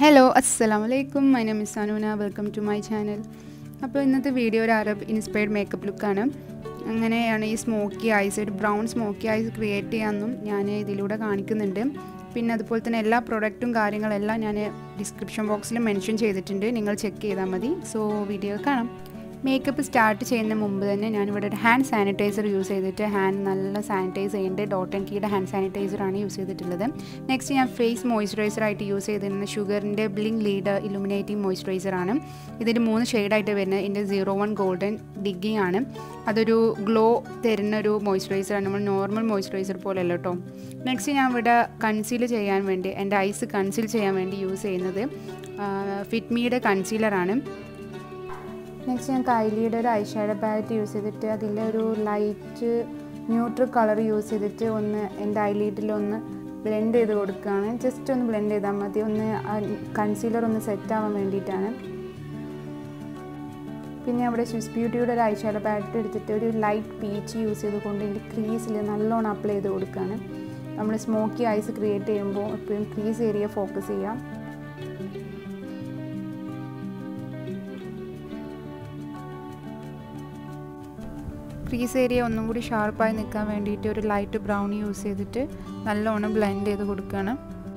hello അസ്സലാമു അലൈക്കും my name is Anuna welcome to my channel അപ്പോൾ ഇന്നത്തെ വീഡിയോ ഒരു അറബ് ഇൻസ്പയർഡ് മേക്കപ്പ് ലുക്കാണ് അങ്ങനെയാണ് ഈ സ്മോക്കി ഐസ് ഒരു ബ്രൗൺ സ്മോക്കി ഐസ് ക്രിയേറ്റ് ചെയ്യാമെന്നും ഞാൻ ഇതിലൂടെ കാണിക്കുന്നുണ്ട് പിന്നെ അതുപോലെ തന്നെ എല്ലാ പ്രൊഡക്റ്റും കാര്യങ്ങളെല്ലാം ഞാൻ ഡിസ്ക്രിപ്ഷൻ ബോക്സിൽ മെൻഷൻ ചെയ്തിട്ടുണ്ട് നിങ്ങൾ ചെക്ക് ചെയ്താൽ മതി സോ വീഡിയോ കാണാം മേക്കപ്പ് സ്റ്റാർട്ട് ചെയ്യുന്നതിന് മുമ്പ് തന്നെ ഞാനിവിടെ ഒരു ഹാൻഡ് സാനിറ്റൈസർ യൂസ് ചെയ്തിട്ട് ഹാൻഡ് നല്ല സാനിറ്റൈസ് ചെയ്യേണ്ടത് ഡോട്ട് ആൻഡ് കീയുടെ ഹാൻഡ് സാനിറ്റൈസറാണ് യൂസ് ചെയ്തിട്ടുള്ളത് നെക്സ്റ്റ് ഞാൻ ഫേസ് മോയ്സ്ചറൈസറായിട്ട് യൂസ് ചെയ്തിരുന്നത് ഷുഗറിൻ്റെ ബ്ലിങ് ലീഡർ ഇലുമിനേറ്റിംഗ് മോയ്സ്ചറൈസറാണ് ഇതിന് മൂന്ന് ഷെയ്ഡായിട്ട് വരുന്നത് ഇതിൻ്റെ സീറോ വൺ ഗോൾഡൻ ഡിഗ്ഗിങ് ആണ് അതൊരു ഗ്ലോ തരുന്ന ഒരു മോയ്സ്ചറൈസറാണ് നമ്മൾ നോർമൽ മോയ്സ്ചറൈസർ പോലെയല്ല കേട്ടോ നെക്സ്റ്റ് ഞാൻ ഇവിടെ കൺസീൽ ചെയ്യാൻ വേണ്ടി എൻ്റെ ഐസ് കൺസീൽ ചെയ്യാൻ വേണ്ടി യൂസ് ചെയ്യുന്നത് ഫിറ്റ്മിയുടെ കൺസീലറാണ് നെക്സ്റ്റ് ഞാൻ കൈലിയുടെ ഒരു ഐഷാഡോ പാലറ്റ് യൂസ് ചെയ്തിട്ട് അതിലൊരു ലൈറ്റ് ന്യൂട്രൽ കളർ യൂസ് ചെയ്തിട്ട് ഒന്ന് എൻ്റെ ഐലീഡിൽ ഒന്ന് ബ്ലെൻഡ് ചെയ്ത് കൊടുക്കുകയാണ് ജസ്റ്റ് ഒന്ന് ബ്ലെൻഡ് ചെയ്താൽ മതി ഒന്ന് കൺസീലർ ഒന്ന് സെറ്റ് ആവാൻ വേണ്ടിയിട്ടാണ് പിന്നെ അവിടെ സ്വിസ് ബ്യൂട്ടിയുടെ ഒരു ഐഷാഡോ പാലറ്റ് എടുത്തിട്ട് ഒരു ലൈറ്റ് പീച്ച് യൂസ് ചെയ്തുകൊണ്ട് എൻ്റെ ക്രീസിൽ നല്ലോണം അപ്ലൈ ചെയ്ത് കൊടുക്കുകയാണ് നമ്മൾ സ്മോക്കി ഐസ് ക്രിയേറ്റ് ചെയ്യുമ്പോൾ എപ്പോഴും ക്രീസ് ഏരിയ ഫോക്കസ് ചെയ്യാം ക്രീസ് ഏരിയ ഒന്നും കൂടി ഷാർപ്പായി നിൽക്കാൻ വേണ്ടിയിട്ട് ഒരു ലൈറ്റ് ബ്രൗൺ യൂസ് ചെയ്തിട്ട് നല്ലോണം ബ്ലെൻഡ് ചെയ്ത് കൊടുക്കുകയാണ്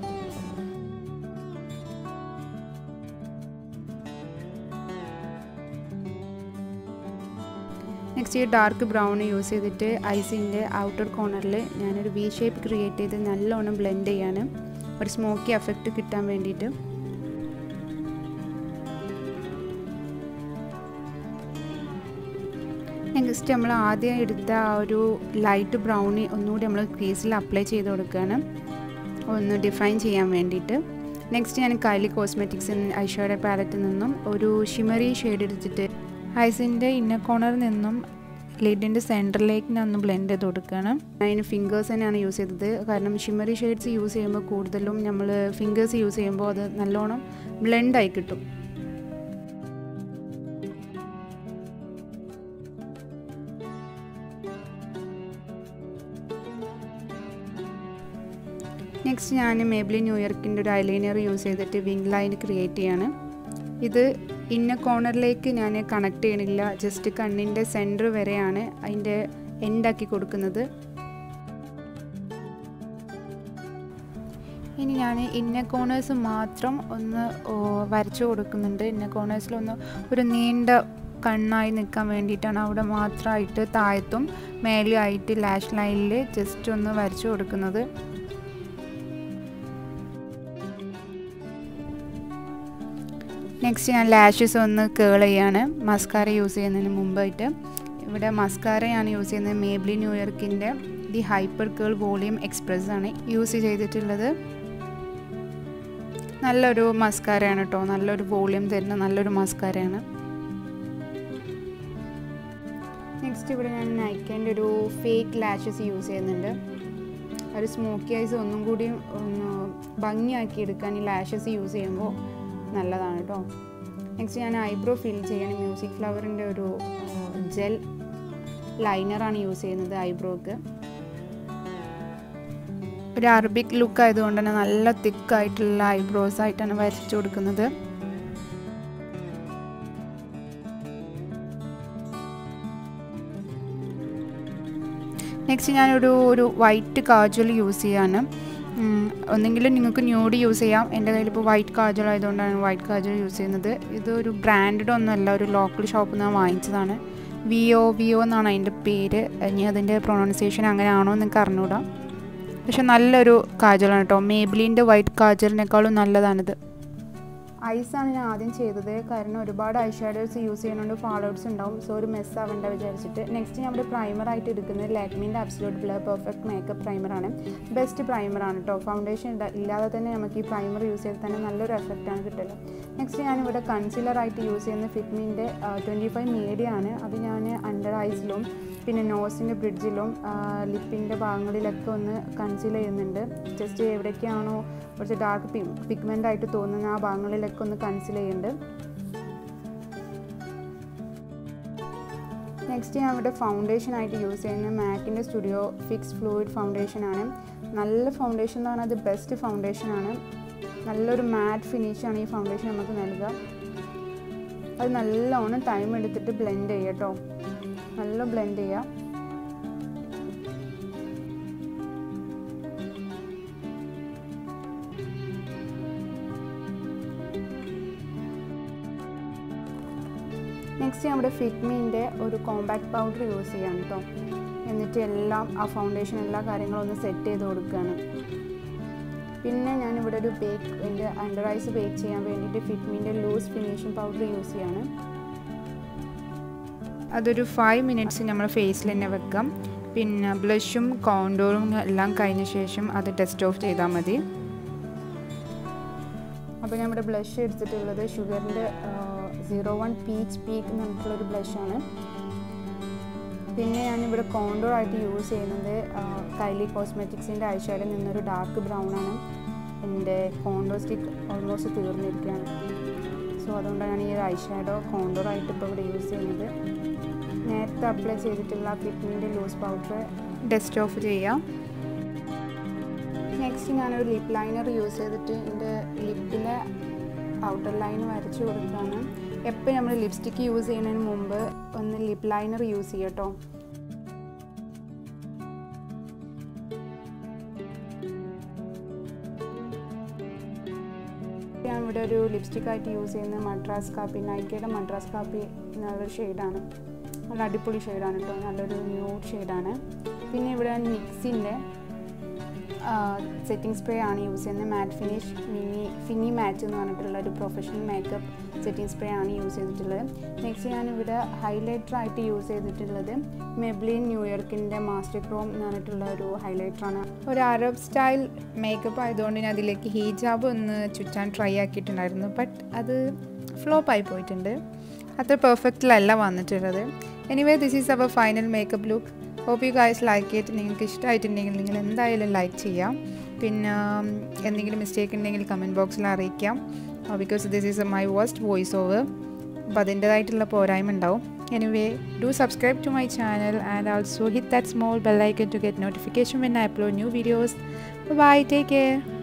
നെക്സ്റ്റ് ഈ ഡാർക്ക് ബ്രൗൺ യൂസ് ചെയ്തിട്ട് ഐസിൻ്റെ ഔട്ടർ കോർണറിൽ ഞാനൊരു വി ഷേപ്പ് ക്രിയേറ്റ് ചെയ്ത് നല്ലോണം ബ്ലെൻഡ് ചെയ്യാണ് ഒരു സ്മോക്കി എഫക്റ്റ് കിട്ടാൻ വേണ്ടിയിട്ട് നെക്സ്റ്റ് നമ്മൾ ആദ്യം എടുത്ത ആ ഒരു ലൈറ്റ് ബ്രൗണി ഒന്നുകൂടി നമ്മൾ ക്രീസിൽ അപ്ലൈ ചെയ്ത് കൊടുക്കുകയാണ് ഒന്ന് ഡിഫൈൻ ചെയ്യാൻ വേണ്ടിയിട്ട് നെക്സ്റ്റ് ഞാൻ കൈലി കോസ്മെറ്റിക്സ് ഐഷോയുടെ പാലറ്റിൽ നിന്നും ഒരു ഷിമറി ഷെയ്ഡ് എടുത്തിട്ട് ഐസിൻ്റെ ഇന്നർ കോർണറിൽ നിന്നും ലിഡിൻ്റെ സെൻറ്ററിലേക്ക് ഞാൻ ഒന്ന് ബ്ലെൻഡ് ചെയ്ത് കൊടുക്കുകയാണ് അതിന് ഫിംഗേഴ്സ് തന്നെയാണ് യൂസ് ചെയ്തത് കാരണം ഷിമറി ഷെയ്ഡ്സ് യൂസ് ചെയ്യുമ്പോൾ കൂടുതലും നമ്മൾ ഫിംഗേഴ്സ് യൂസ് ചെയ്യുമ്പോൾ അത് നല്ലോണം ബ്ലെൻഡായി കിട്ടും നെക്സ്റ്റ് ഞാൻ മേബ്ലി ന്യൂയോർക്കിൻ്റെ ഒരു ഐലൈനർ യൂസ് ചെയ്തിട്ട് വിങ് ലൈൻ ക്രിയേറ്റ് ചെയ്യാണ് ഇത് ഇന്ന കോർണറിലേക്ക് ഞാൻ കണക്ട് ചെയ്യണില്ല ജസ്റ്റ് കണ്ണിൻ്റെ സെൻറ്റർ വരെയാണ് അതിൻ്റെ എൻഡാക്കി കൊടുക്കുന്നത് ഇനി ഞാൻ ഇന്ന കോർണേഴ്സ് മാത്രം ഒന്ന് വരച്ചു കൊടുക്കുന്നുണ്ട് ഇന്ന കോർണേഴ്സിലൊന്ന് ഒരു നീണ്ട കണ്ണായി നിൽക്കാൻ വേണ്ടിയിട്ടാണ് അവിടെ മാത്രമായിട്ട് താഴത്തും മേലും ആയിട്ട് ലാഷ് ലൈനിൽ ജസ്റ്റ് ഒന്ന് വരച്ചു കൊടുക്കുന്നത് നെക്സ്റ്റ് ഞാൻ ലാഷസ് ഒന്ന് കേൾ ചെയ്യാണ് മസ്കാര യൂസ് ചെയ്യുന്നതിന് മുമ്പായിട്ട് ഇവിടെ മസ്കാരയാണ് യൂസ് ചെയ്യുന്നത് മേബ്ലി ന്യൂയോർക്കിൻ്റെ the hyper curl volume express ആണ് യൂസ് ചെയ്തിട്ടുള്ളത് നല്ലൊരു മസ്കാരയാണ് കേട്ടോ നല്ലൊരു വോളിയം തരുന്ന നല്ലൊരു മസ്കാരയാണ് നെക്സ്റ്റ് ഇവിടെ ഞാൻ നൈക്കേൻ്റെ ഒരു ഫേക്ക് ലാഷസ് യൂസ് ചെയ്യുന്നുണ്ട് ഒരു സ്മോക്കി ഐസ് ഒന്നും കൂടി ഒന്ന് ഭംഗിയാക്കി എടുക്കാൻ ഈ ലാഷസ് യൂസ് ചെയ്യുമ്പോൾ നല്ലതാണ് കേട്ടോ നെക്സ്റ്റ് ഞാൻ ഐബ്രോ ഫിൽ ചെയ്യണം മ്യൂസിക് ഫ്ലവറിൻ്റെ ഒരു ജെൽ ലൈനറാണ് യൂസ് ചെയ്യുന്നത് ഐബ്രോക്ക് ഒരു അറബിക് ലുക്ക് ആയതുകൊണ്ട് തന്നെ നല്ല തിക്കായിട്ടുള്ള ഐബ്രോസ് ആയിട്ടാണ് വരച്ചു കൊടുക്കുന്നത് നെക്സ്റ്റ് ഞാനൊരു ഒരു വൈറ്റ് കാജൽ യൂസ് ചെയ്യാണ് ഒന്നെങ്കിലും നിങ്ങൾക്ക് ന്യൂഡ് യൂസ് ചെയ്യാം എൻ്റെ കയ്യിൽ ഇപ്പോൾ വൈറ്റ് കാജൽ ആയതുകൊണ്ടാണ് വൈറ്റ് കാജൽ യൂസ് ചെയ്യുന്നത് ഇത് ഒരു ബ്രാൻഡഡ് ഒന്നുമല്ല ഒരു ലോക്കൽ ഷോപ്പിൽ നിന്ന് വാങ്ങിച്ചതാണ് വിഒ വിഒ എന്നാണ് അതിൻ്റെ പേര് ഇനി അതിൻ്റെ പ്രൊണൗൺസിയേഷൻ അങ്ങനെയാണോ എന്ന് എനിക്ക് അറിഞ്ഞൂടാ പക്ഷെ നല്ലൊരു കാജലാണ് കേട്ടോ മേബിലിൻ്റെ വൈറ്റ് കാജലിനേക്കാളും നല്ലതാണിത് ഐസാണ് ഞാൻ ആദ്യം ചെയ്തത് കാരണം ഒരുപാട് ഐ ഷാഡോസ് യൂസ് ചെയ്യുന്നതുകൊണ്ട് ഫോളോവേഴ്സ് ഉണ്ടാവും സോ ഒരു മെസ്സ് ആവേണ്ട വിചാരിച്ചിട്ട് നെക്സ്റ്റ് ഞാൻ ഇവിടെ പ്രൈമർ ആയിട്ട് എടുക്കുന്നത് ലാക്മിൻ്റെ അബ്സലൂട്ട് ബ്ലർ പെർഫെക്റ്റ് മേക്കപ്പ് പ്രൈമറാണ് ബെസ്റ്റ് പ്രൈമറാണ് കേട്ടോ ഫൗണ്ടേഷൻ ഇല്ലാതെ തന്നെ നമുക്ക് ഈ പ്രൈമർ യൂസ് ചെയ്ത് തന്നെ നല്ലൊരു എഫക്റ്റാണ് കിട്ടുന്നത് നെക്സ്റ്റ് ഞാനിവിടെ കൺസീലർ ആയിട്ട് യൂസ് ചെയ്യുന്ന ഫിറ്റ്മിൻ്റെ ട്വൻറ്റി ഫൈവ് മീഡിയാണ് അത് ഞാൻ അണ്ടർ ഐസിലും പിന്നെ നോസിൻ്റെ ബ്രിഡ്ജിലും ലിപ്പിൻ്റെ ഭാഗങ്ങളിലൊക്കെ ഒന്ന് കൺസീൽ ചെയ്യുന്നുണ്ട് ജസ്റ്റ് എവിടേക്കാണോ കുറച്ച് ഡാർക്ക് പി പിഗ്മെൻ്റ് ആയിട്ട് തോന്നുന്ന ആ ഭാഗങ്ങളിലൊക്കെ ഒന്ന് കൺസീൽ ചെയ്യുന്നുണ്ട് നെക്സ്റ്റ് ഞാൻ ഇവിടെ ഫൗണ്ടേഷൻ ആയിട്ട് യൂസ് ചെയ്യുന്നത് മാക്കിൻ്റെ സ്റ്റുഡിയോ ഫിക്സ് ഫ്ലൂയിഡ് ഫൗണ്ടേഷൻ ആണ് നല്ല ഫൗണ്ടേഷൻ എന്ന് പറഞ്ഞാൽ അത് ബെസ്റ്റ് ഫൗണ്ടേഷൻ ആണ് നല്ലൊരു മാറ്റ് ഫിനിഷാണ് ഈ ഫൗണ്ടേഷൻ നമുക്ക് നൽകുക അത് നല്ലോണം ടൈം എടുത്തിട്ട് ബ്ലെൻഡ് ചെയ്യുക കേട്ടോ നല്ല ബ്ലെൻഡ് ചെയ്യുക നെക്സ്റ്റ് നമ്മുടെ ഫിറ്റ്മിൻ്റെ ഒരു കോമ്പാക്ട് പൗഡർ യൂസ് ചെയ്യാം കേട്ടോ എന്നിട്ട് എല്ലാം ആ ഫൗണ്ടേഷൻ എല്ലാ കാര്യങ്ങളും ഒന്ന് സെറ്റ് ചെയ്ത് കൊടുക്കുകയാണ് പിന്നെ ഞാനിവിടെ ഒരു ബേക്ക് എൻ്റെ അണ്ടർ ഐസ് ബേക്ക് ചെയ്യാൻ വേണ്ടിയിട്ട് ഫിറ്റ്മിൻ്റെ ലൂസ് ഫിനിഷിംഗ് പൗഡർ യൂസ് ചെയ്യാണ് അതൊരു ഫൈവ് മിനിറ്റ്സ് നമ്മൾ ഫേസിൽ തന്നെ വെക്കാം പിന്നെ ബ്ലഷും കോണ്ടോറും എല്ലാം കഴിഞ്ഞ ശേഷം അത് ടെസ്റ്റ് ഓഫ് ചെയ്താൽ മതി അപ്പോൾ നമ്മുടെ ബ്ലഷ് എടുത്തിട്ടുള്ളത് ഷുഗറിൻ്റെ സീറോ വൺ പീച്ച് പീക്ക് എന്ന് പറഞ്ഞിട്ടുള്ളൊരു ബ്ലഷാണ് പിന്നെ ഞാനിവിടെ കോണ്ടോർ ആയിട്ട് യൂസ് ചെയ്യുന്നത് കൈലി കോസ്മെറ്റിക്സിൻ്റെ ഐഷാഡിൽ നിന്നൊരു ഡാർക്ക് ബ്രൗൺ ആണ് എൻ്റെ കോണ്ടോർ സ്റ്റിക്ക് ഓൾമോസ്റ്റ് തീർന്നിരിക്കുകയാണ് സോ അതുകൊണ്ടാണ് ഞാൻ ഈ ഒരു ഐഷാഡോ കോണ്ടോർ ആയിട്ട് ഇപ്പോൾ ഇവിടെ യൂസ് ചെയ്യുന്നത് നേരത്തെ അപ്ലൈ ചെയ്തിട്ടുള്ള ഫിറ്റ്മിൻ്റെ ലൂസ് പൗഡർ ഡസ്റ്റ് ഓഫ് ചെയ്യാം നെക്സ്റ്റ് ഞാനൊരു ലിപ്പ് ലൈനർ യൂസ് ചെയ്തിട്ട് എൻ്റെ ലിപ്പിലെ ഔട്ടർ ലൈൻ വരച്ചു കൊടുക്കുകയാണ് എപ്പോഴും നമ്മൾ ലിപ്സ്റ്റിക്ക് യൂസ് ചെയ്യുന്നതിന് മുമ്പ് ഒന്ന് ലിപ്പ് ലൈനർ യൂസ് ചെയ്യട്ടോ ഞാൻ ഇവിടെ ഒരു ലിപ്സ്റ്റിക് ആയിട്ട് യൂസ് ചെയ്യുന്ന മദ്രാസ് കാപ്പി നൈക്കയുടെ മദ്രാസ് കാപ്പി നല്ലൊരു ഷെയ്ഡാണ് നല്ല അടിപൊളി ഷെയ്ഡാണ് കേട്ടോ നല്ലൊരു ന്യൂഡ് ഷെയ്ഡാണ് പിന്നെ ഇവിടെ നിക്സിൻ്റെ സെറ്റിംഗ് സ്പ്രേ ആണ് യൂസ് ചെയ്യുന്നത് മാറ്റ് ഫിനിഷ് മിനി ഫിനി മാറ്റ് എന്ന് പറഞ്ഞിട്ടുള്ള ഒരു പ്രൊഫഷണൽ മേക്കപ്പ് സെറ്റിംഗ് സ്പ്രേ ആണ് യൂസ് ചെയ്തിട്ടുള്ളത് നെക്സ്റ്റ് ഞാനിവിടെ ഹൈലൈറ്റർ ആയിട്ട് യൂസ് ചെയ്തിട്ടുള്ളത് മെബ്ലിൻ ന്യൂയോർക്കിൻ്റെ മാസ്റ്റർ ക്രോം എന്ന് പറഞ്ഞിട്ടുള്ള ഒരു ഹൈലൈറ്ററാണ് ഒരു അറബ് സ്റ്റൈൽ മേക്കപ്പ് ആയതുകൊണ്ട് ഞാൻ അതിലേക്ക് ഹീജാബ് ഒന്ന് ചുറ്റാൻ ട്രൈ ആക്കിയിട്ടുണ്ടായിരുന്നു ബട്ട് അത് ഫ്ലോപ്പ് ആയി പോയിട്ടുണ്ട് അത്ര പെർഫെക്റ്റിലല്ല വന്നിട്ടുള്ളത് anyway this is our final makeup look hope you guys like it നിങ്ങൾക്ക് ഇഷ്ടമായിട്ടുണ്ടെങ്കിൽ നിങ്ങൾ എന്തായാലും ലൈക്ക് ചെയ്യാം പിന്നെ എന്തെങ്കിലും മിസ്റ്റേക്ക് ഉണ്ടെങ്കിൽ കമൻറ്റ് ബോക്സിൽ അറിയിക്കാം because this is my first voice over അപ്പോൾ അതിൻ്റെതായിട്ടുള്ള പോരായ്മ ഉണ്ടാവും anyway do subscribe to my channel and also hit that small bell icon to get notification when I upload new videos bye take care